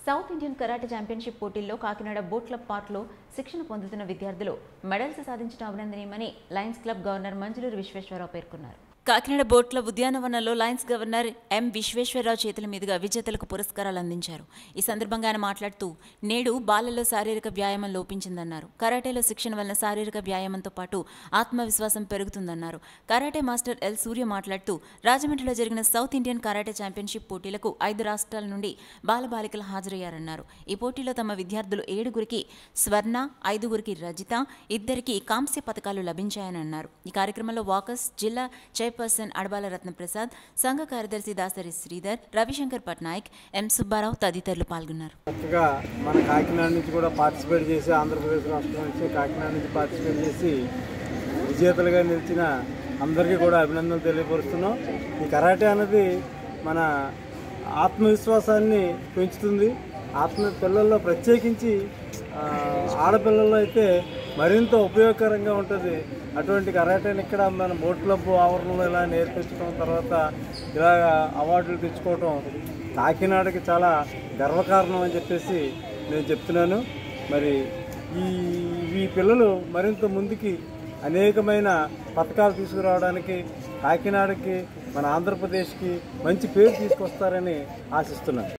south Indian karate championship పోటీల్లో Kakinada boat club పార్క్లో శిక్షణ పొందుతున్న విద్యార్థులు మెడల్స్ సాధించడం అభినందనీయమని Lions Club governor Manjuluru Visweswararao పేర్కొన్నారు కాకినాడ బోట్ క్లబ్ ఉద్యానవనంలో లయన్స్ గవర్నర్ ఎం విశ్వేశ్వరరావు చేతుల మీదుగా విజేతలకు పురస్కారాలు అందించారు ఈ సందర్భంగా ఆయన మాట్లాడుతూ నేడు బాలల్లో శారీరక వ్యాయామం లోపించిందన్నారు కరాటేలో శిక్షణ వలన శారీరక వ్యాయామంతో పాటు ఆత్మవిశ్వాసం పెరుగుతుందన్నారు కరాటే మాస్టర్ ఎల్ సూర్య మాట్లాడుతూ రాజమండ్రిలో జరిగిన సౌత్ ఇండియన్ కరాటే ఛాంపియన్షిప్ పోటీలకు ఐదు రాష్ట్రాల నుండి బాలబాలికలు హాజరయ్యారన్నారు ఈ పోటీలో తమ విద్యార్థులు ఏడుగురికి స్వర్ణ ఐదుగురికి రజిత ఇద్దరికి కాంస్య పథకాలు లభించాయని అన్నారు ఈ కార్యక్రమంలో వాకర్స్ జిల్లా చైర్పర్సన్ అడబాల రత్నప్రసాద్ సంఘ కార్యదర్శి దాసరి శ్రీధర్ రవిశంకర్ పట్నాయక్ ఎం సుబ్బారావు తదితరులు పాల్గొన్నారు చక్కగా మన కాకినాడ నుంచి కూడా పార్టిసిపేట్ చేసి ఆంధ్రప్రదేశ్ రాష్ట్రం నుంచి కాకినాడ నుంచి పార్టిసిపేట్ చేసి విజేతలుగా నిలిచిన అందరికీ కూడా అభినందనలు తెలియపరుస్తున్నాం ఈ కరాటే అనేది మన ఆత్మవిశ్వాసాన్ని పెంచుతుంది ఆత్మ పిల్లల్లో ప్రత్యేకించి ఆ, ఆడపిల్లల్లో అయితే మరింత ఉపయోగకరంగా ఉంటుంది అటువంటి కరాటేని ఇక్కడ మన బోట్ క్లబ్ ఆవరణలో ఇలా నేర్పించడం తర్వాత ఇలా అవార్డులు తెచ్చుకోవటం కాకినాడకి చాలా గర్వకారణం అని చెప్పేసి నేను చెప్తున్నాను మరి ఈ ఈ పిల్లలు మరింత ముందుకి అనేకమైన పథకాలు తీసుకురావడానికి కాకినాడకి మన ఆంధ్రప్రదేశ్కి మంచి పేరు తీసుకొస్తారని ఆశిస్తున్నాను